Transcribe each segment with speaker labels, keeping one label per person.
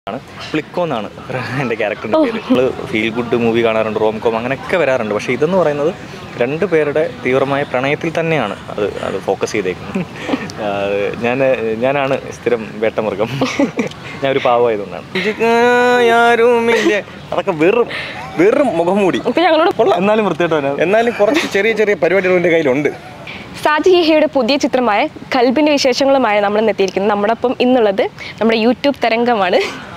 Speaker 1: ആണ് പ്ലിക്കോ എന്നാണ് എൻ്റെ ക്യാരക്ടറിൻ്റെ പേര് നമ്മൾ ഫീൽ ഗുഡ് മൂവി കാണാറുണ്ട് റോം കോം അങ്ങനെയൊക്കെ വരാറുണ്ട് പക്ഷേ ഇതെന്ന് പറയുന്നത് രണ്ട് പേരുടെ തീവ്രമായ പ്രണയത്തിൽ തന്നെയാണ് അത് അത് ഫോക്കസ് ചെയ്തേക്കുന്നത് ആ, ഞാൻ ഞാനാണ് സ്ഥിരം വേട്ടമൃഗം ഞാൻ ഒരു പാവമായതുകൊണ്ടാണ്
Speaker 2: ആരുമില്ല അതൊക്കെ വെറും വെറും മുഖംമൂടി
Speaker 3: ഇപ്പൊ ഞങ്ങളോട്
Speaker 1: കൊള്ളാം എന്നാലും വൃത്തിയായിട്ടോ
Speaker 2: എന്നാലും കുറച്ച് ചെറിയ ചെറിയ പരിപാടികൾ എൻ്റെ കയ്യിലുണ്ട്
Speaker 3: സാജി ഹിഹയുടെ പുതിയ ചിത്രമായ കൽബിന്റെ വിശേഷങ്ങളുമായി നമ്മൾ ഇന്ന് എത്തിയിരിക്കുന്നത് നമ്മുടെ ഒപ്പം ഇന്നുള്ളത് നമ്മുടെ യൂട്യൂബ് തരംഗമാണ്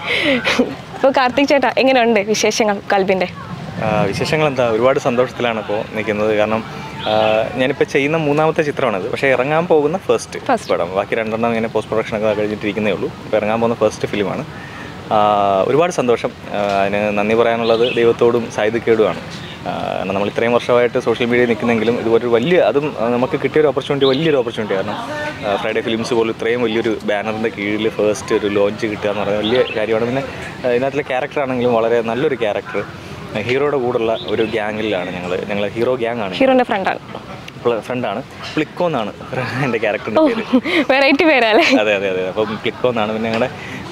Speaker 3: ഇപ്പോൾ കാർത്തിക് ചേട്ടാ എങ്ങനെയുണ്ട് വിശേഷങ്ങൾ കൽബിന്റെ
Speaker 1: ആ, വിശേഷങ്ങൾ എന്താ ഒരുപാട് സന്തോഷത്തിലാണ് ഇപ്പോൾ നിൽക്കുന്നത് കാരണം ആ, ഞാനിപ്പോൾ ചെയ്യുന്ന മൂന്നാമത്തെ ചിത്രമാണിത് പക്ഷേ ഇറങ്ങാൻ പോകുന്ന ഫസ്റ്റ്
Speaker 3: First.
Speaker 1: പടം ബാക്കി രണ്ടെണ്ണം ഇങ്ങനെ പോസ്റ്റ് പ്രൊഡക്ഷൻ ഒക്കെ കഴിഞ്ഞിട്ടിരിക്കുന്നേ ഉള്ളൂ ഇപ്പോൾ ഇറങ്ങാൻ പോകുന്ന ഫസ്റ്റ് ഫിലിമാണ് ഒരുപാട് സന്തോഷം ആ, അതിന് നന്ദി പറയാനുള്ളത് ദൈവത്തോടും സായുധക്കേടുമാണ് കാരണം നമ്മൾ ഇത്രയും വർഷമായിട്ട് സോഷ്യൽ മീഡിയയിൽ നിൽക്കുന്നെങ്കിലും ഇതുപോലെ ഒരു വലിയ അതും ആ, നമുക്ക് കിട്ടിയ ഒരു ഓപ്പർച്യൂണിറ്റി വലിയൊരു ഓപ്പർച്യൂണിറ്റി കാരണം ഫ്രൈഡേ ഫിലിംസ് പോലും ഇത്രയും വലിയൊരു ബാനറിൻ്റെ കീഴിൽ ഫസ്റ്റ് ഒരു ലോഞ്ച് കിട്ടുക എന്ന് പറയുന്നത് വലിയ കാര്യമാണ് പിന്നെ ആ, ഇതിനകത്തിലെ ക്യാരക്ടർ ആണെങ്കിലും വളരെ നല്ലൊരു ക്യാരക്ടർ ഹീറോയുടെ കൂടെയുള്ള ഒരു ഗ്യാങ്ങിലാണ് ഞങ്ങൾ ഞങ്ങൾ ഹീറോ ഗ്യാങ് ആണ്
Speaker 3: ഹീറോന്റെ ഫ്രണ്ടാണ്
Speaker 1: ഫ്രണ്ടാണ് പ്ലിക്കോ എന്നാണ് എൻ്റെ ക്യാരക്ടറിൻ്റെ പേര്
Speaker 3: വെറൈറ്റി പേരല്ലേ
Speaker 1: അതെ അതെ അതെ അപ്പം പ്ലിക്കോ എന്നാണ് പിന്നെ ഞങ്ങളുടെ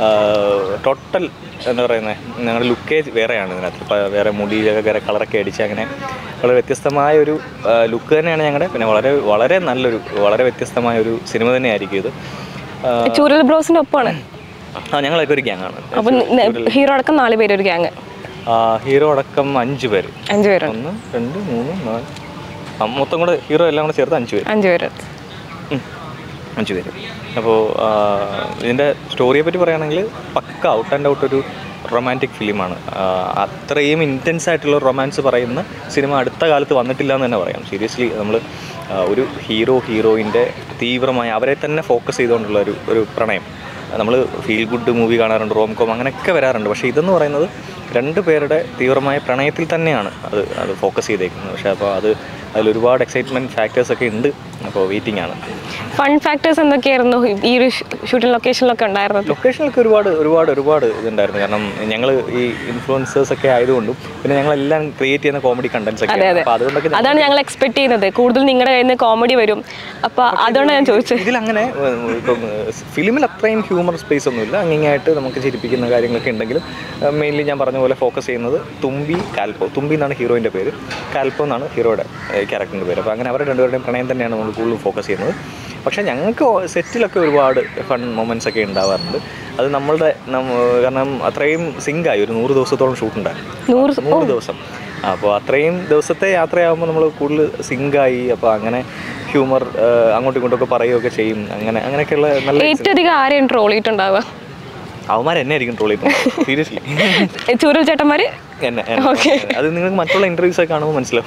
Speaker 1: ടോട്ടൽ എന്താ പറയുന്നത് ഞങ്ങളുടെ ലുക്കേജ് വേറെയാണ് ഇതിനകത്ത് ഇപ്പം വേറെ മുടിയിലൊക്കെ വേറെ കളറൊക്കെ അടിച്ച് അങ്ങനെ വളരെ വ്യത്യസ്തമായ ഒരു ലുക്ക് തന്നെയാണ് ഞങ്ങളുടെ പിന്നെ വളരെ വളരെ നല്ലൊരു വളരെ വ്യത്യസ്തമായ ഒരു സിനിമ തന്നെയായിരിക്കും ഇത് ആ,
Speaker 3: ചൂരൽ ബ്രോസിന്റെ ഒപ്പമാണ്
Speaker 1: ആ ഞങ്ങളൊക്കെ ഒരു ഗ്യാങ്ങാണ്
Speaker 3: അപ്പൊ ഹീറോ അടക്കം നാല് പേര് ഒരു ഗ്യാങ്
Speaker 1: ഹീറോ അടക്കം അഞ്ച് പേര്
Speaker 3: അഞ്ചു പേരുണ്ട്
Speaker 1: ഒന്ന് രണ്ട് മൂന്ന് നാല് ആ, മൊത്തം കൂടെ ഹീറോ എല്ലാം കൂടെ ചേർത്ത് അഞ്ച് പേര്
Speaker 3: അഞ്ചു പേര്
Speaker 1: ഉം. അഞ്ച് പേര് അപ്പോൾ ഇതിൻ്റെ സ്റ്റോറിയെ പറ്റി പറയുകയാണെങ്കിൽ പക്ക ഔട്ട് ആൻഡ് ഔട്ട് ഒരു റൊമാൻറ്റിക് ഫിലിമാണ് അത്രയും ഇൻറ്റൻസ് ആയിട്ടുള്ള റൊമാൻസ് പറയുന്ന സിനിമ അടുത്ത കാലത്ത് വന്നിട്ടില്ല എന്ന് തന്നെ പറയാം സീരിയസ്ലി നമ്മൾ ഒരു ഹീറോ ഹീറോയിൻ്റെ തീവ്രമായ അവരെ തന്നെ ഫോക്കസ് ചെയ്തുകൊണ്ടുള്ള ഒരു ഒരു പ്രണയം നമ്മൾ ഫീൽ ഗുഡ് മൂവി കാണാറുണ്ട് റോം കോം അങ്ങനെയൊക്കെ വരാറുണ്ട് പക്ഷേ ഇതെന്ന് പറയുന്നത് രണ്ട് പേരുടെ തീവ്രമായ പ്രണയത്തിൽ തന്നെയാണ് അത് അത് ഫോക്കസ് ചെയ്തേക്കുന്നത് പക്ഷേ അപ്പോൾ അത് അതിൽ ഒരുപാട് എക്സൈറ്റ്മെൻറ്റ് ഫാക്ടേഴ്സ് ഒക്കെ ഉണ്ട് അപ്പോൾ വെയിറ്റിംഗ് ആണ്
Speaker 3: ഫൺ ഫാക്ടേഴ്സ് എന്തൊക്കെയായിരുന്നു ഈ ഒരു ഷൂട്ടിംഗ് ലൊക്കേഷനിലൊക്കെ ഉണ്ടായിരുന്നത്
Speaker 1: ലൊക്കേഷനിലൊക്കെ ഒരുപാട് ഒരുപാട് ഒരുപാട് ഇതുണ്ടായിരുന്നു കാരണം ഞങ്ങൾ ഈ ഇൻഫ്ലുവൻസേഴ്സ് ഒക്കെ ആയതുകൊണ്ടും പിന്നെ ഞങ്ങളെല്ലാം ക്രിയേറ്റ് ചെയ്യുന്ന കോമഡി കണ്ടന്റ്സ് ഒക്കെ
Speaker 3: അതെ അതെ
Speaker 1: അപ്പോൾ അതുകൊണ്ടൊക്കെ ഞങ്ങൾ-
Speaker 3: അതാണ് ഞങ്ങൾ എക്സ്പെക്ട് ചെയ്യുന്നത് കൂടുതൽ നിങ്ങളുടെ കയ്യിൽ നിന്ന് കോമഡി വരും അപ്പൊ അതുകൊണ്ടാണ് ഞാൻ ചോദിച്ചത്
Speaker 1: ഇതിലങ്ങനെ ഏഹ്, ഇപ്പം ഫിലിമിൽ അത്രയും ഹ്യൂമർ സ്പേസ് ഒന്നുമില്ല അങ്ങിങ്ങായിട്ട് നമുക്ക് ചിരിപ്പിക്കുന്ന കാര്യങ്ങളൊക്കെ ഉണ്ടെങ്കിലും മെയിൻലി ഞാൻ പറഞ്ഞ പോലെ ഫോക്കസ് ചെയ്യുന്നത് തുമ്പി കാൽപ്പോ തുമ്പി എന്നാണ് ഹീറോയിൻ്റെ പേര് കാൽപ്പോ എന്നാണ് ഹീറോയുടെ ക്യാരക്ടറിൻ്റെ പേര് അപ്പോൾ അങ്ങനെ അവരുടെ രണ്ടുപേരുടെയും പ്രണയം തന്നെയാണ് നമ്മൾ കൂടുതലും ഫോക്കസ് ചെയ്യുന്നത് പക്ഷേ ഞങ്ങൾക്ക് സെറ്റിലൊക്കെ ഒരുപാട് ഫൺ മൊമെൻറ്റ്സ് ഒക്കെ ഉണ്ടാവാറുണ്ട് അത് നമ്മളുടെ നമ്മ- കാരണം അത്രയും സിങ്കായി ഒരു നൂറ് ദിവസത്തോളം ഷൂട്ട് ഉണ്ടായിരുന്നു
Speaker 3: നൂറ്
Speaker 1: നൂറ് ദിവസം അപ്പോൾ അത്രയും ദിവസത്തെ യാത്രയാകുമ്പോൾ നമ്മൾ കൂടുതൽ സിങ്കായി അപ്പോൾ അങ്ങനെ ഹ്യൂമർ അങ്ങോട്ടും ഇങ്ങോട്ടൊക്കെ പറയുകയൊക്കെ ചെയ്യും അങ്ങനെ അങ്ങനെയൊക്കെയുള്ള നല്ല
Speaker 3: ഏറ്റവും അധികം ആരെയും ട്രോൾ ചെയ്തിട്ടുണ്ടാവുക
Speaker 1: അവന്മാർ എന്നെ ആയിരിക്കും ട്രോൾ ചെയ്യുന്നത് സീരിയസ്ലി
Speaker 3: ചൂരൽ ചേട്ടന്മാര്
Speaker 1: എന്നെ എന്നെ. അത് നിങ്ങൾക്ക് മറ്റുള്ള ഇൻ്റർവ്യൂസ് ഒക്കെ കാണുമ്പോൾ മനസ്സിലാവും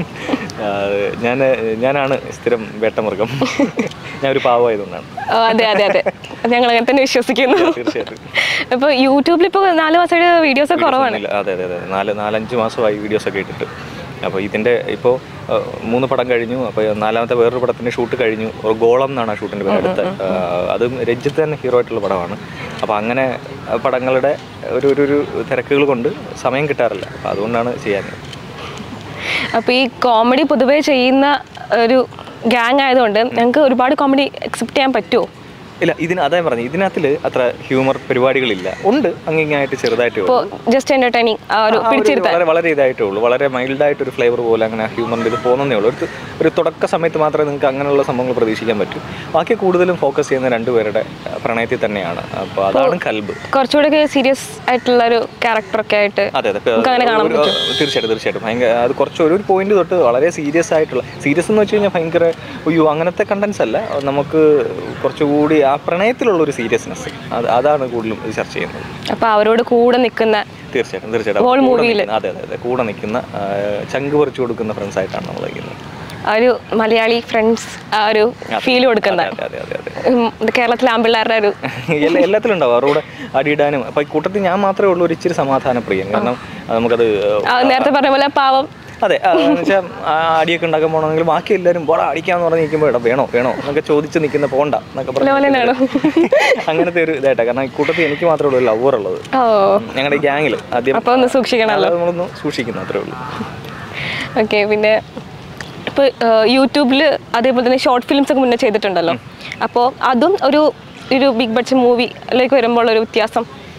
Speaker 1: ആ, ഞാൻ ഞാനാണ് സ്ഥിരം വേട്ടമൃഗം ഞാൻ ഒരു പാവമായതുകൊണ്ടാണ്
Speaker 3: ആ, അതെ അതെ അതെ ഞങ്ങൾ അങ്ങനെ തന്നെ വിശ്വസിക്കുന്നു
Speaker 1: തീർച്ചയായിട്ടും
Speaker 3: ഇപ്പൊ യൂട്യൂബിൽ ഇപ്പൊ നാല് മാസമായിട്ട് വീഡിയോസ് ഒക്കെ കുറവാണ്
Speaker 1: ഇല്ല, അതെ അതെ അതെ നാല് നാലഞ്ച് മാസമായി വീഡിയോസ് ഒക്കെ ഇട്ടിട്ട് അപ്പോൾ ഇതിൻ്റെ ഇപ്പോൾ മൂന്ന് പടം കഴിഞ്ഞു അപ്പോൾ നാലാമത്തെ വേറൊരു പടത്തിൻ്റെ ഷൂട്ട് കഴിഞ്ഞു ഒരു ഗോളം എന്നാണ് ആ ഷൂട്ടിൻ്റെ പേര് അടുത്ത ആ, അതും രഞ്ജിത്ത് തന്നെ ഹീറോ ആയിട്ടുള്ള പടമാണ് അപ്പോൾ അങ്ങനെ ആ, പടങ്ങളുടെ ഒരു ഒരു ഒരു തിരക്കുകൾ കൊണ്ട് സമയം കിട്ടാറില്ല അപ്പോൾ അതുകൊണ്ടാണ് ചെയ്യാൻ
Speaker 3: അപ്പൊ ഈ കോമഡി പൊതുവേ ചെയ്യുന്ന ഒരു ഗ്യാങ് ആയതുകൊണ്ട് ഞങ്ങൾക്ക് ഒരുപാട് കോമഡി അക്സെപ്റ്റ് ചെയ്യാൻ പറ്റുമോ
Speaker 1: ഇല്ല ഇതിന് അതാ പറഞ്ഞു ഇതിനകത്തിൽ അത്ര ഹ്യൂമർ പരിപാടികളില്ല ഉണ്ട് അങ്ങിങ്ങായിട്ട് ചെറുതായിട്ടേ ഉള്ളൂ
Speaker 3: ഇപ്പോൾ ജസ്റ്റ് എന്റർടൈനിങ് ആ ഒരു
Speaker 1: ആ ഒരു
Speaker 3: പിടിച്ചിരുത്താൻ
Speaker 1: വളരെ വളരെ ഇതായിട്ടേ ഉള്ളൂ വളരെ മൈൽഡായിട്ട് ഒരു ഫ്ലേവർ പോലെ അങ്ങനെ ഹ്യൂമറിൻ്റെ ഇത് പോകുന്നതേ ഉള്ളൂ ഒരു ഒരു തുടക്ക സമയത്ത് മാത്രമേ നിങ്ങൾക്ക് അങ്ങനെയുള്ള സംഭവങ്ങൾ പ്രതീക്ഷിക്കാൻ പറ്റൂ ബാക്കി കൂടുതലും ഫോക്കസ് ചെയ്യുന്ന രണ്ടുപേരുടെ ആ, പ്രണയത്തിൽ തന്നെയാണ് അപ്പോൾ അതാണ് കൽബ്
Speaker 3: കുറച്ചുകൂടെ സീരിയസ് ആയിട്ടുള്ള ഒരു ക്യാരക്ടർ ഒക്കെ ആയിട്ട്
Speaker 1: അതെ അതെ
Speaker 3: നമുക്ക് അങ്ങനെ കാണാൻ
Speaker 1: ഒരു- തീർച്ചയായിട്ടും തീർച്ചയായിട്ടും ഭയങ്കര അത് കുറച്ച് ഒരു പോയിന്റ് തൊട്ട് വളരെ സീരിയസ് ആയിട്ടുള്ള സീരിയസ് എന്ന് വെച്ച് കഴിഞ്ഞാൽ ഭയങ്കര അയ്യോ അങ്ങനത്തെ കണ്ടൻസ് അല്ല നമുക്ക് കുറച്ചുകൂടി ആ പ്രണയത്തിലുള്ള ഒരു സീരിയസ്നെസ് അത് അതാണ് കൂടുതലും ഇത് ചർച്ച ചെയ്യുന്നത്
Speaker 3: അപ്പൊ അവരോട് കൂടെ നിൽക്കുന്ന
Speaker 1: തീർച്ചയായിട്ടും തീർച്ചയായിട്ടും
Speaker 3: Whole
Speaker 1: കൂടെ
Speaker 3: movie ല്.
Speaker 1: നിൽക്കുന്ന- അതെ അതെ അതെ കൂടെ നിൽക്കുന്ന ആ, ചങ്ക് പറിച്ചു കൊടുക്കുന്ന ഫ്രണ്ട്സ് ആയിട്ടാണ് നമ്മൾ ഇരിക്കുന്നത്
Speaker 3: ആ ഒരു മലയാളി ഫ്രണ്ട്സ് ആ ഒരു ഫീൽ കൊടുക്കുന്ന
Speaker 1: അതെ അതെ അതെ അതെ
Speaker 3: ഉം, ഇത് കേരളത്തിലെ ആമ്പിള്ളേരുടെ ഒരു
Speaker 1: എല്ലാ എല്ലാത്തിലും ഉണ്ടാവും അവരോട് അടിയിടാനും അപ്പൊ ഈ കൂട്ടത്തിൽ ഞാൻ മാത്രമേ ഉള്ളൂ ഒരു ഇച്ചിരി സമാധാന പ്രിയൻ കാരണം അത് നമുക്കത്
Speaker 3: ആ നേരത്തെ പറഞ്ഞ പോലെ പാവം
Speaker 1: അതെ വെച്ചാൽ അടിയൊക്കെ ഉണ്ടാക്കാൻ പോകണമെങ്കിൽ ബാക്കി എല്ലാവരും പോടാ അടിക്കാന്ന് പറഞ്ഞ് നിൽക്കുമ്പോൾ ഇടാ വേണോ വേണോ എന്നൊക്കെ ചോദിച്ച് നിൽക്കുന്ന പോണ്ട എന്നൊക്കെ
Speaker 3: ലോലനാണോ?
Speaker 1: പറഞ്ഞ് അങ്ങനത്തെ ഒരു ഇതായിട്ടാണ് കാരണം ഈ കൂട്ടത്തിൽ എനിക്ക് മാത്രമേ ഉള്ളൂ ഒരു ലവർ ഉള്ളത്
Speaker 3: ഓ
Speaker 1: ഞങ്ങളുടെ ഈ ഗ്യാങ്ങിൽ ആദ്യം
Speaker 3: അപ്പൊ ഒന്ന് സൂക്ഷിക്കണമല്ലോ
Speaker 1: അത് നമ്മളൊന്ന് സൂക്ഷിക്കുന്നു അത്രേ ഉള്ളൂ
Speaker 3: ഓക്കെ പിന്നെ ഇപ്പോൾ യൂട്യൂബിൽ അതേപോലെ തന്നെ ഷോർട്ട് ഫിലിംസ് ഒക്കെ മുന്നേ ചെയ്തിട്ടുണ്ടല്ലോ അപ്പോൾ അതും ഒരു ഒരു ബിഗ് ബഡ്ജറ്റ് മൂവിയിലേക്ക് വരുമ്പോൾ ഒരു വ്യത്യാസം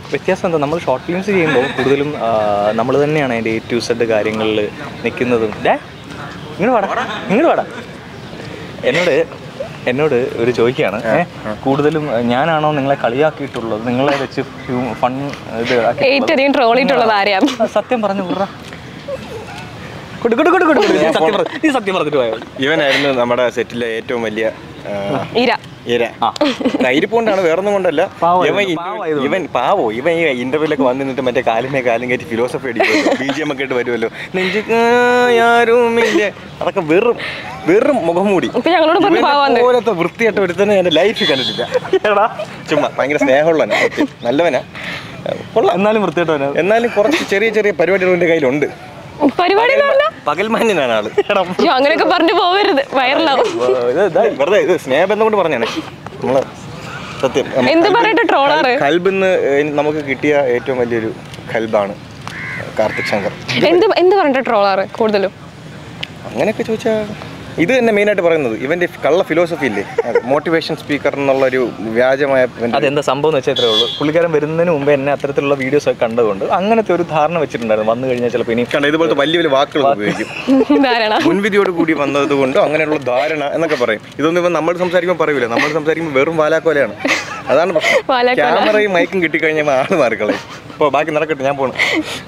Speaker 1: വ്യത്യാസം എന്താ നമ്മൾ ഷോർട്ട് ഫിലിംസ് ചെയ്യുമ്പോൾ കൂടുതലും നമ്മൾ തന്നെയാണ് അതിൻ്റെ എ ടു സെഡ് കാര്യങ്ങളിൽ നിൽക്കുന്നതും ഡേ ഇങ്ങനെ പാടാ ഇങ്ങനെ പാടാ എന്നോട് എന്നോട് ഒരു ചോദിക്കുകയാണ് ഏ, കൂടുതലും ആ, ഞാനാണോ നിങ്ങളെ കളിയാക്കിയിട്ടുള്ളത് നിങ്ങളെ വെച്ച് ഫൺ ഇത് ആക്കിയിട്ടുള്ളത്?
Speaker 3: ഏറ്റവും അധികം ട്രോൾ ചെയ്തിട്ടുള്ളത് ആരെയാണ്
Speaker 1: ആ, സത്യം പറഞ്ഞു വിടറാ. കൊടു, കൊടു, കൊടു, കൊടു, കൊടു. നീ സത്യം പറ- നീ സത്യം പറഞ്ഞിട്ട് പോയോ
Speaker 2: ഇവനായിരുന്നു നമ്മുടെ സെറ്റിലെ ഏറ്റവും വലിയ ആ,
Speaker 3: ഇര
Speaker 2: ഇര ധൈര്യപ്പോണ്ടാണ് വേറൊന്നും കൊണ്ടല്ല
Speaker 1: പാവമായിരുന്നു,
Speaker 2: ഇവൻ ഇൻ-
Speaker 1: പാവമായതുകൊണ്ട്.
Speaker 2: ഇവൻ പാവോ ഇവൻ ഈ ഇന്റർവ്യൂലൊക്കെ വന്ന് നിന്നിട്ട് മറ്റേ കാലിനെ കാലും കയറ്റി ഫിലോസഫി അടിക്കുമല്ലോ ബി ജി എം ഒക്കെ ഇട്ട് വരുമല്ലോ നെഞ്ചുകാരുമില്ലേ അതൊക്കെ വെറും വെറും മുഖംമൂടി
Speaker 3: ഇപ്പൊ ഞങ്ങളോട് പറഞ്ഞു
Speaker 2: ഇവനെ
Speaker 3: പാവാന്ന്
Speaker 2: പോലത്തെ വൃത്തിയായിട്ട് ഒരുത്തന്നെ എന്റെ ലൈഫിൽ കണ്ടിട്ടില്ല എടാ, ചുമ്മാ ഭയങ്കര സ്നേഹമുള്ളവനാ സത്യം. നല്ലവനാ കൊള്ളാം
Speaker 1: എന്നാലും വൃത്തിയായിട്ടോ
Speaker 2: എന്നാലും കുറച്ച് ചെറിയ ചെറിയ പരിപാടികൾ എന്റെ കയ്യിലുണ്ട്
Speaker 3: പരിപാടി എന്ന് പറഞ്ഞാ
Speaker 2: പകൽമാന്യനാണ് ആള്
Speaker 3: അയ്യോ, അങ്ങനെയൊക്കെ പറഞ്ഞു പോവരുത് വൈറലാവും
Speaker 2: വെറുതെ ഇത് സ്നേഹബന്ധം കൊണ്ട് പറഞ്ഞാണ് നമ്മള് സത്യം നമ്മ-
Speaker 3: എന്ത് പറഞ്ഞിട്ട് ട്രോളാറ്
Speaker 2: കൽബിന്ന് നമുക്ക് കിട്ടിയ ഏറ്റവും വലിയൊരു കൽബാണ് കാർത്തിക് ശങ്കർ
Speaker 3: എന്ത് എന്ത് പറഞ്ഞിട്ട് ട്രോളാറ് കൂടുതലും
Speaker 2: അങ്ങനെയൊക്കെ ചോദിച്ചാൽ ഇത് തന്നെ മെയിനായിട്ട് പറയുന്നത് ഇവന്റെ കള്ള ഫിലോസഫി ഇല്ലേ മോട്ടിവേഷൻ സ്പീക്കർ എന്നുള്ള ഒരു വ്യാജമായ ഇവന്റെ-
Speaker 1: അതെന്താ സംഭവം എന്ന് വെച്ചാൽ ഇത്രേ ഉള്ളൂ പുള്ളിക്കാരൻ വരുന്നതിന് മുമ്പ് എന്നെ അത്തരത്തിലുള്ള വീഡിയോസ് ഒക്കെ കണ്ടതുകൊണ്ട് അങ്ങനത്തെ ഒരു ധാരണ വെച്ചിട്ടുണ്ടായിരുന്നു വന്നു കഴിഞ്ഞാൽ ചിലപ്പോൾ ഇനി
Speaker 2: കണ്ടോ ഇതുപോലത്തെ വലിയ വലിയ വാക്കുകൾ ഉപയോഗിക്കും
Speaker 3: ധാരണ
Speaker 2: മുൻവിധിയോട് കൂടി വന്നത് കൊണ്ടോ അങ്ങനെയുള്ള ധാരണ എന്നൊക്കെ പറയും ഇതൊന്നും ഇവൻ നമ്മൾ സംസാരിക്കുമ്പോൾ പറയൂല നമ്മൾ സംസാരിക്കുമ്പോൾ വെറും വാലാക്കോലയാണ് അതാണ് പ്രശ്നം
Speaker 3: വാലാക്കോല.
Speaker 2: ക്യാമറയും മൈക്കും കിട്ടിക്കഴിഞ്ഞാൽ ആള് മാറിക്കളയും ഇപ്പോൾ ബാക്കി നടക്കട്ടെ ഞാൻ പോണു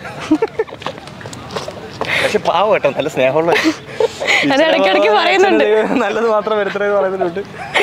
Speaker 2: പക്ഷെ പാവം കേട്ടോ നല്ല സ്നേഹമുള്ള
Speaker 3: അത് ഇടയ്ക്കിടയ്ക്ക് പറയുന്നുണ്ട്
Speaker 1: നല്ലത് മാത്രം വരുത്തണേ പറയുന്നുണ്ട്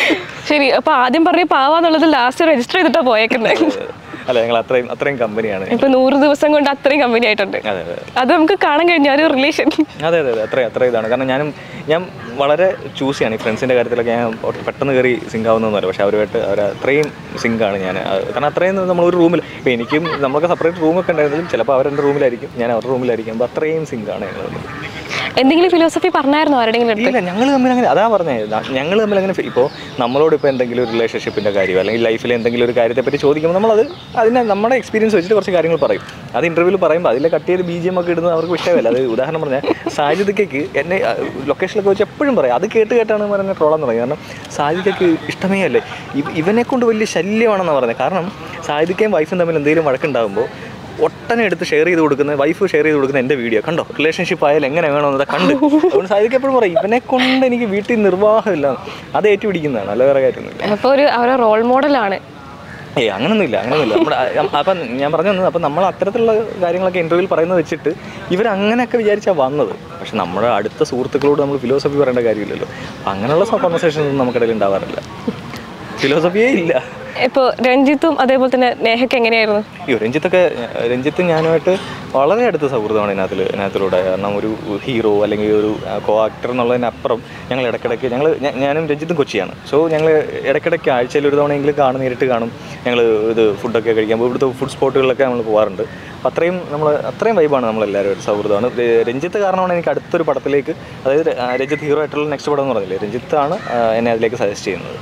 Speaker 3: ശരി അപ്പൊ ആദ്യം പറഞ്ഞ പാവാന്നുള്ളത് ലാസ്റ്റ് രജിസ്റ്റർ ചെയ്തിട്ടാ പോയേക്കുന്നത്
Speaker 1: അല്ല ഞങ്ങൾ അത്രയും അത്രയും കമ്പനിയാണ്
Speaker 3: ഇപ്പൊ നൂറ് ദിവസം കൊണ്ട് അത്രയും കമ്പനി ആയിട്ടുണ്ട്
Speaker 1: അതെ അതെ
Speaker 3: അത് നമുക്ക് കാണാൻ കഴിഞ്ഞ ഒരു റിലേഷൻ
Speaker 1: അതെ അതെ അതെ അത്ര അത്ര ഇതാണ് കാരണം ഞാനും ഞാൻ വളരെ ചൂസ് ചെയ്യാണ് ഈ ഫ്രണ്ട്സിൻ്റെ കാര്യത്തിലൊക്കെ ഞാൻ ഒട്ട് പെട്ടെന്ന് കയറി സിങ്ക് ആവുന്നൊന്നുമല്ല പക്ഷേ അവരുമായിട്ട് അവർ അത്രയും സിങ്കാണ് ഞാൻ അത് കാരണം അത്രയും നമ്മൾ ഒരു റൂമിൽ ഇപ്പോൾ എനിക്കും നമുക്ക് സെപ്പറേറ്റ് റൂമൊക്കെ ഉണ്ടായിരുന്നാലും ചിലപ്പോൾ അവർ എൻ്റെ റൂമിലായിരിക്കും ഞാൻ അവരുടെ റൂമിലായിരിക്കും അപ്പോൾ അത്രയും സിങ്കാണ് ഞങ്ങൾ തമ്മിൽ
Speaker 3: എന്തെങ്കിലും ഫിലോസഫി പറഞ്ഞായിരുന്നു ആരുടെങ്കിലും അടുത്ത്
Speaker 1: ഇല്ല ഞങ്ങൾ തമ്മിൽ അങ്ങനെ അതാ പറഞ്ഞത് ഞങ്ങൾ തമ്മിൽ അങ്ങനെ ഇപ്പോൾ നമ്മളോട് ഇപ്പോൾ എന്തെങ്കിലും ഒരു റിലേഷൻഷിപ്പിൻ്റെ കാര്യം അല്ലെങ്കിൽ ലൈഫിൽ എന്തെങ്കിലും ഒരു കാര്യത്തെപ്പറ്റി ചോദിക്കുമ്പോൾ നമ്മളത് അതിനെ നമ്മുടെ എക്സ്പീരിയൻസ് വെച്ചിട്ട് കുറച്ച് കാര്യങ്ങൾ പറയും അത് ഇൻ്റർവ്യൂവിൽ പറയുമ്പോൾ അതിലെ കട്ട് ചെയ്ത് ബി ജി എം ഒക്കെ ഇടുന്നത് അവർക്ക് ഇഷ്ടമല്ല അത് ഉദാഹരണം പറഞ്ഞാൽ സാജിദയ്ക്ക് എന്നെ ലൊക്കേഷനിലൊക്കെ വെച്ച് എപ്പോഴും പറയും അത് കേട്ട് കേട്ടാണ് പറയുന്നത് ട്രോളെന്ന് പറയും കാരണം സാജിദയ്ക്ക് ഇഷ്ടമേ അല്ലേ ഇവ- ഇവനെ കൊണ്ട് വലിയ ശല്യമാണെന്ന് പറയുന്നത് കാരണം സാജിദയ്ക്കും വൈഫും തമ്മിൽ എന്തെങ്കിലും വഴക്കുണ്ടാകുമ്പോൾ ഒട്ടനെ എടുത്ത് ഷെയർ ചെയ്ത് കൊടുക്കുന്ന വൈഫ് ഷെയർ ചെയ്ത് കൊടുക്കുന്ന എൻ്റെ വീഡിയോ കണ്ടോ റിലേഷൻഷിപ്പ് ആയാലും എങ്ങനെ വേണമെന്നത് കണ്ട് അതുകൊണ്ട് സാധിക്കും എപ്പോഴും പറയും ഇവനെ കൊണ്ട് എനിക്ക് വീട്ടിൽ നിർവാഹമില്ല അത് ഏറ്റുപിടിക്കുന്നതാണ് അല്ല വേറെ കാര്യമൊന്നുമില്ല
Speaker 3: അപ്പൊ ഒരു അവരുടെ റോൾ മോഡലാണ്
Speaker 1: ഏയ് അങ്ങനൊന്നുമില്ല അങ്ങനൊന്നുമില്ല നമ്മുടെ അ- അപ്പം ഞാൻ പറഞ്ഞു വന്നത് അപ്പം നമ്മൾ അത്തരത്തിലുള്ള കാര്യങ്ങളൊക്കെ ഇൻ്റർവ്യൂവിൽ പറയുന്നത് വെച്ചിട്ട് ഇവർ അങ്ങനെയൊക്കെ വിചാരിച്ചാണ് വന്നത് പക്ഷെ നമ്മുടെ അടുത്ത സുഹൃത്തുക്കളോട് നമ്മൾ ഫിലോസഫി പറയേണ്ട കാര്യമില്ലല്ലോ അപ്പം അങ്ങനെയുള്ള കോൺവെർസേഷൻസ് ഒന്നും നമുക്കിടയിൽ ഉണ്ടാവാറില്ല ഫിലോസഫിയേ ഇല്ല
Speaker 3: ഇപ്പൊ രഞ്ജിത്തും അതേപോലെ തന്നെ നേഹയ്ക്ക് എങ്ങനെയായിരുന്നു
Speaker 1: അയ്യോ രഞ്ജിത്തൊക്കെ രഞ്ജിത്ത് ഞാനുമായിട്ട് വളരെ അടുത്ത സൗഹൃദമാണ് ഇതിനകത്തിൽ ഇതിനകത്തിലൂടെ കാരണം ഒരു ഹീറോ അല്ലെങ്കിൽ ഒരു കോ ആക്ടർ എന്നുള്ളതിനപ്പുറം ഞങ്ങൾ ഇടയ്ക്കിടയ്ക്ക് ഞങ്ങൾ ഞാനും രഞ്ജിത്തും കൊച്ചിയാണ് സോ ഞങ്ങൾ ഇടയ്ക്കിടയ്ക്ക് ആഴ്ചയിൽ ഒരു തവണയെങ്കിലും കാണും നേരിട്ട് കാണും ഞങ്ങൾ ഇത് ഫുഡൊക്കെ കഴിക്കാൻ പോകും ഇവിടുത്തെ ഫുഡ് സ്പോട്ടുകളിലൊക്കെ നമ്മൾ പോകാറുണ്ട് അപ്പം അത്രയും നമ്മൾ അത്രയും വൈബാണ് നമ്മളെല്ലാവരും ഒരു സൗഹൃദമാണ് ര- രഞ്ജിത്ത് കാരണമാണ് എനിക്ക് അടുത്തൊരു പടത്തിലേക്ക് അതായത് ആ, രഞ്ജിത്ത് ഹീറോ ആയിട്ടുള്ള നെക്സ്റ്റ് പടം എന്ന് പറഞ്ഞില്ലേ രഞ്ജിത്താണ് ആ, എന്നെ അതിലേക്ക് സജസ്റ്റ് ചെയ്യുന്നത്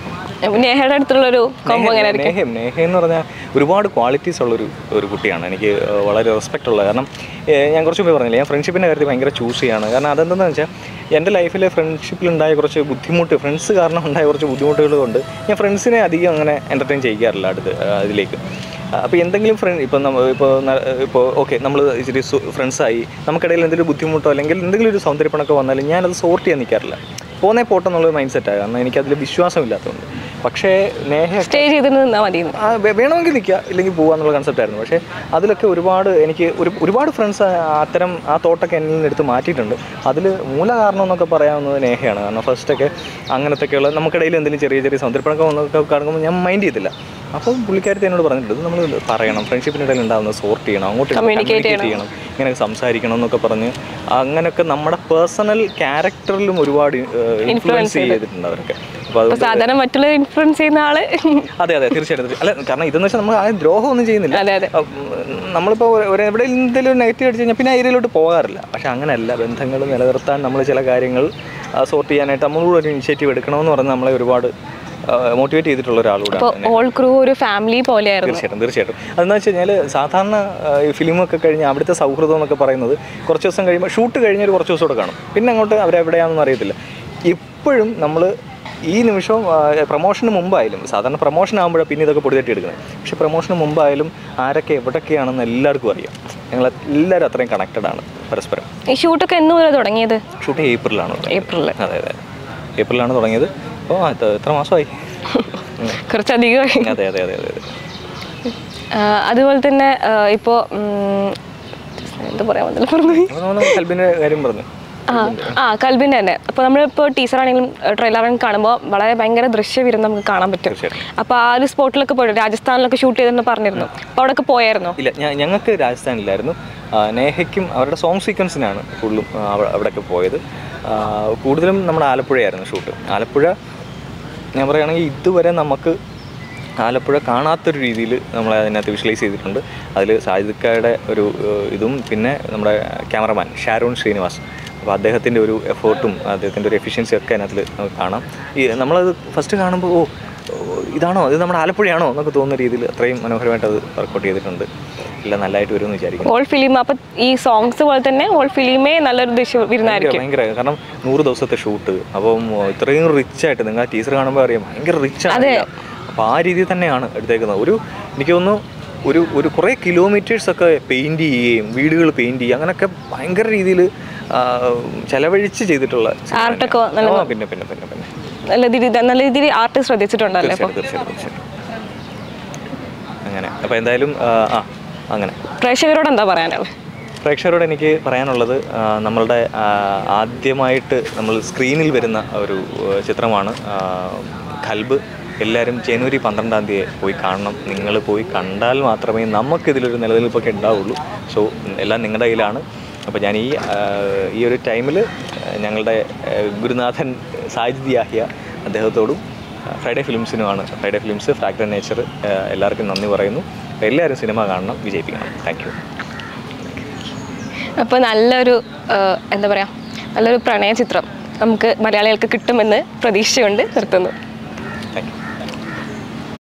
Speaker 3: നേഹയുടെ അടുത്തുള്ള ഒരു കോമ്പോ എങ്ങനെയായിരിക്കും
Speaker 1: നേഹം നേഹ എന്ന് പറഞ്ഞാൽ ഒരുപാട് ക്വാളിറ്റീസ് ഉള്ളൊരു ഒരു കുട്ടിയാണ് എനിക്ക് ഏഹ്, വളരെ റെസ്പെക്റ്റ് ഉള്ള കാരണം ഏഹ്, ഞാൻ കുറച്ച് മുമ്പ് പറഞ്ഞില്ലേ ഞാൻ ഫ്രണ്ട്ഷിപ്പിൻ്റെ കാര്യത്തിൽ ഭയങ്കര ചൂസ് ചെയ്യാണ് കാരണം അതെന്താണെന്ന് വെച്ചാൽ എൻ്റെ ലൈഫിലെ ഫ്രണ്ട്ഷിപ്പിലുണ്ടായ കുറച്ച് ബുദ്ധിമുട്ട് ഫ്രണ്ട്സ് കാരണം ഉണ്ടായ കുറച്ച് ബുദ്ധിമുട്ടുകൾ കൊണ്ട് ഞാൻ ഫ്രണ്ട്സിനെ അധികം അങ്ങനെ എൻ്റർടൈൻ ചെയ്യിക്കാറില്ല അടുത്ത് ആ, അതിലേക്ക് അപ്പോൾ എന്തെങ്കിലും ഫ്രണ്ട് ഇപ്പം നമ്മൾ ഇപ്പോൾ ഇപ്പോൾ ഓക്കെ നമ്മൾ ഇച്ചിരി ഫ്രണ്ട്സായി നമുക്കിടയിൽ എന്തെങ്കിലും ബുദ്ധിമുട്ടോ അല്ലെങ്കിൽ എന്തെങ്കിലും ഒരു സൗന്ദര്യപ്പണമൊക്കെ വന്നാലും ഞാനത് സോർട്ട് ചെയ്യാൻ നിൽക്കാറില്ല പോന്നേ പോട്ടെന്നുള്ളൊരു മൈൻഡ് സെറ്റാണ് കാരണം എനിക്കതിൽ വിശ്വാസമില്ലാത്തതുകൊണ്ട് പക്ഷേ നേഹ
Speaker 3: സ്റ്റേ ചെയ്ത് നിന്നാ മതി
Speaker 1: ആ, വേ- വേണമെങ്കിൽ നിൽക്കുക ഇല്ലെങ്കിൽ പോവുക എന്നുള്ള കൺസെപ്റ്റ് ആയിരുന്നു പക്ഷേ അതിലൊക്കെ ഒരുപാട് എനിക്ക് ഒരു ഒരുപാട് ഫ്രണ്ട്സ് അത്തരം ആ തോട്ടൊക്കെ എന്നിൽ നിന്ന് എടുത്ത് മാറ്റിയിട്ടുണ്ട് അതിൽ മൂല കാരണം എന്നൊക്കെ പറയാവുന്നത് നേഹയാണ് കാരണം ഫസ്റ്റൊക്കെ അങ്ങനത്തെയൊക്കെയുള്ള നമുക്കിടയിൽ എന്തെങ്കിലും ചെറിയ ചെറിയ സൗന്ദര്യപ്പണമൊക്കെ വന്നൊക്കെ കാണുമ്പോൾ ഞാൻ മൈൻഡ് ചെയ്തില്ല അപ്പോൾ പുള്ളിക്കാരത്തെ എന്നോട് പറഞ്ഞിട്ടുണ്ട് ഇത് നമ്മൾ പറയണം ഫ്രണ്ട്ഷിപ്പിനിടയിൽ ഉണ്ടാകുന്നത് സോർട്ട് ചെയ്യണം അങ്ങോട്ട്
Speaker 3: Communicate
Speaker 1: communicate ചെയ്യണം ഇങ്ങനെ സംസാരിക്കണം എന്നൊക്കെ പറഞ്ഞ് അങ്ങനെയൊക്കെ നമ്മുടെ പേഴ്സണൽ ക്യാരക്ടറിലും ഒരുപാട് ഇൻഫ്ലുവൻസ് ചെയ്തിട്ടുണ്ട് അവരൊക്കെ അപ്പോൾ
Speaker 3: അപ്പൊ
Speaker 1: അത്
Speaker 3: സാധാരണ മറ്റുള്ളവർ ഇൻഫ്ലുവൻസ് ചെയ്യുന്ന ആള്
Speaker 1: അതെ അതെ തീർച്ചയായിട്ടും തീർച്ചയായും. അല്ല കാരണം ഇതെന്ന് വെച്ചാൽ നമ്മൾ ആ ദ്രോഹം ഒന്നും ചെയ്യുന്നില്ല
Speaker 3: അതെ അതെ
Speaker 1: ഉം, നമ്മളിപ്പോൾ ഒരു- ഒരു എവിടെ എന്തെങ്കിലും നെഗറ്റീവ് അടിച്ച് കഴിഞ്ഞാൽ പിന്നെ ആ ഏരിയയിലോട്ട് പോകാറില്ല പക്ഷെ അങ്ങനെയല്ല ബന്ധങ്ങൾ നിലനിർത്താൻ നമ്മൾ ചില കാര്യങ്ങൾ സോർട്ട് ചെയ്യാനായിട്ട് നമ്മളോട് ഒരു ഇനിഷ്യേറ്റീവ് എടുക്കണമെന്ന് പറഞ്ഞ് നമ്മളെ ഒരുപാട് മോട്ടിവേറ്റ് ചെയ്തിട്ടുള്ള ഒരാളൂടെ
Speaker 3: ഇപ്പൊ ഓൾ ക്രൂ ഒരു ഫാമിലി പോലെയായിരുന്നു
Speaker 1: തീർച്ചയായിട്ടും തീർച്ചയായിട്ടും അതെന്ന് വെച്ച് കഴിഞ്ഞാൽ സാധാരണ ആ, ഈ ഫിലിമൊക്കെ കഴിഞ്ഞ് അവിടുത്തെ സൗഹൃദം എന്നൊക്കെ പറയുന്നത് കുറച്ച് ദിവസം കഴിയുമ്പോൾ ഷൂട്ട് കഴിഞ്ഞ് ഒരു കുറച്ച് ദിവസം കൂടെ കാണും പിന്നെ അങ്ങോട്ട് അവരെവിടെയാണെന്ന് അറിയത്തില്ല ഇപ്പോഴും നമ്മൾ ഈ നിമിഷവും പ്രൊമോഷന് മുമ്പായാലും സാധാരണ പ്രൊമോഷൻ ആകുമ്പോഴാണ് പിന്നെ ഇതൊക്കെ പൊടി തട്ടി എടുക്കുന്നത് പക്ഷേ പ്രൊമോഷന് മുമ്പായാലും ആരൊക്കെ എവിടൊക്കെയാണെന്ന് എല്ലാവർക്കും അറിയാം ഞങ്ങൾ എല്ലാവരും അത്രയും കണക്റ്റഡ് ആണ് പരസ്പരം
Speaker 3: ഈ ഷൂട്ടൊക്കെ എന്ന് മുതൽ തുടങ്ങിയത്
Speaker 1: ഷൂട്ട് ഏപ്രിലാണ് തുടങ്ങിയത്.
Speaker 3: ഏപ്രിലിൽ
Speaker 1: അതെ അതെ ഏപ്രിലാണ് തുടങ്ങിയത് അപ്പോൾ എത്ര മാസമായി
Speaker 3: കുറച്ചധികമായി
Speaker 1: അതെ അതെ അതെ അതെ അതെ
Speaker 3: ആ, അതുപോലെ തന്നെ ഇപ്പോൾ എന്താ പറയാൻ വന്നില്ല പറഞ്ഞു
Speaker 1: അപ്പോൾ നമ്മൾ കൽബിൻ്റെ കാര്യം പറഞ്ഞു
Speaker 3: ആ ആ കൽബിൻ്റെ തന്നെ അപ്പോൾ നമ്മളിപ്പോൾ ടീച്ചർ ആണെങ്കിലും ട്രെയിലർ ആണെങ്കിലും കാണുമ്പോൾ വളരെ ഭയങ്കര ദൃശ്യവിരുന്ന് നമുക്ക് കാണാൻ പറ്റും
Speaker 1: തീർച്ചയായിട്ടും
Speaker 3: അപ്പോൾ ആ ഒരു സ്പോട്ടിലൊക്കെ പോയിട്ട് രാജസ്ഥാനിലൊക്കെ ഷൂട്ട് ചെയ്തെന്ന് പറഞ്ഞിരുന്നു അപ്പോൾ അവിടെയൊക്കെ പോയായിരുന്നോ
Speaker 1: ഇല്ല ഞ- ഞങ്ങൾക്ക് രാജസ്ഥാനിലായിരുന്നു ആ, നേഹയ്ക്കും അവരുടെ സോങ് സീക്വൻസിനാണ് കൂടുതലും ആ, അവ- അവിടെയൊക്കെ പോയത് ആ, കൂടുതലും നമ്മുടെ ആലപ്പുഴയായിരുന്നു ഷൂട്ട് ആലപ്പുഴ ഞാൻ പറയുകയാണെങ്കിൽ ഇതുവരെ നമുക്ക് ആലപ്പുഴ കാണാത്തൊരു രീതിയിൽ നമ്മൾ അതിനകത്ത് വിഷ്വലൈസ് ചെയ്തിട്ടുണ്ട് അതിൽ സാജിദ്ക്കായുടെ ഒരു ഏഹ്, ഇതും പിന്നെ നമ്മുടെ ക്യാമറമാൻ ഷാരോൺ ശ്രീനിവാസ് അപ്പോൾ അദ്ദേഹത്തിൻ്റെ ഒരു എഫേർട്ടും അദ്ദേഹത്തിൻ്റെ ഒരു എഫിഷ്യൻസി ഒക്കെ അതിനകത്ത് നമുക്ക് കാണാം ഈ നമ്മളത് ഫസ്റ്റ് കാണുമ്പോൾ ഓ ഓ, ഇതാണോ ഇത് നമ്മുടെ ആലപ്പുഴയാണോ എന്നൊക്കെ തോന്നുന്ന രീതിയിൽ അത്രയും മനോഹരമായിട്ട് അത് വർക്കൗട്ട് ചെയ്തിട്ടുണ്ട് എല്ലാം നല്ലതായിട്ട് വരുമെന്ന് വിചാരിക്കുന്നു
Speaker 3: ഓൾ ഫിലിം അപ്പം ഈ സോങ്സ് പോലെ തന്നെ ഓൾ ഫിലിമേ നല്ലൊരു ദൃശ്യ
Speaker 1: ഭയങ്കര
Speaker 3: വിരുന്നായിരിക്കും
Speaker 1: ഭയങ്കര കാരണം നൂറ് ദിവസത്തെ ഷൂട്ട് അപ്പം ഇത്രയും റിച്ച് ആയിട്ട് നിങ്ങൾ ടീച്ചർ കാണുമ്പോൾ അറിയാം ഭയങ്കര റിച്ച് ആണ്
Speaker 3: അതെ.
Speaker 1: എല്ലാം. അപ്പോൾ ആ രീതിയിൽ തന്നെയാണ് എടുത്തേക്കുന്നത് ഒരു എനിക്ക് തോന്നുന്നു ഒരു ഒരു കുറേ കിലോമീറ്റേഴ്സ് ഒക്കെ പെയിൻറ് ചെയ്യുകയും വീടുകൾ പെയിൻറ് ചെയ്യുക അങ്ങനെയൊക്കെ ഭയങ്കര രീതിയിൽ ചെലവഴിച്ച് ചെയ്തിട്ടുള്ള സിനിമ
Speaker 3: ആർട്ടൊക്കെ
Speaker 1: തന്നെയാണ്. ആ, പിന്നെ പിന്നെ പിന്നെ പിന്നെ
Speaker 3: നല്ല രീതിയിൽ നല്ല രീതിയിൽ ആർട്ട് ശ്രദ്ധിച്ചിട്ടുണ്ടല്ലേ അപ്പോൾ
Speaker 1: തീർച്ചയായിട്ടും തീർച്ചയായിട്ടും തീർച്ചയായിട്ടും അങ്ങനെ അപ്പോൾ എന്തായാലും ആ, ആ അങ്ങനെ
Speaker 3: പ്രേക്ഷകരോട് എന്താ പറയാനുള്ളത്
Speaker 1: പ്രേക്ഷകരോട് എനിക്ക് പറയാനുള്ളത് ആ, നമ്മളുടെ ആ, ആദ്യമായിട്ട് നമ്മൾ സ്ക്രീനിൽ വരുന്ന ഒരു ആ, ചിത്രമാണ് ആ, ഖൽബ് എല്ലാവരും ജനുവരി പന്ത്രണ്ടാം തീയതി പോയി കാണണം നിങ്ങൾ പോയി കണ്ടാൽ മാത്രമേ നമുക്കിതിലൊരു നിലനിൽപ്പൊക്കെ ഉണ്ടാവുള്ളൂ സോ എല്ലാം നിങ്ങളുടെ കയ്യിലാണ് അപ്പോൾ ഞാൻ ഈ ആ, ഈ ഒരു ടൈമിൽ ഞങ്ങളുടെ ആ, ഗുരുനാഥൻ സാജിദ് യാഹിയ അദ്ദേഹത്തോടും ഫ്രൈഡേ ഫിലിംസിനുമാണ് ഫ്രൈഡേ ഫിലിംസ് ഫ്രാക്ടർ നേച്ചർ എല്ലാവർക്കും നന്ദി പറയുന്നു എല്ലാവരും സിനിമ കാണണം വിജയിപ്പിക്കണം താങ്ക് യു
Speaker 3: അപ്പോൾ നല്ലൊരു ആ, എന്താ പറയുക നല്ലൊരു പ്രണയ ചിത്രം നമുക്ക് മലയാളികൾക്ക് കിട്ടുമെന്ന് പ്രതീക്ഷയുണ്ട് നിർത്തുന്നു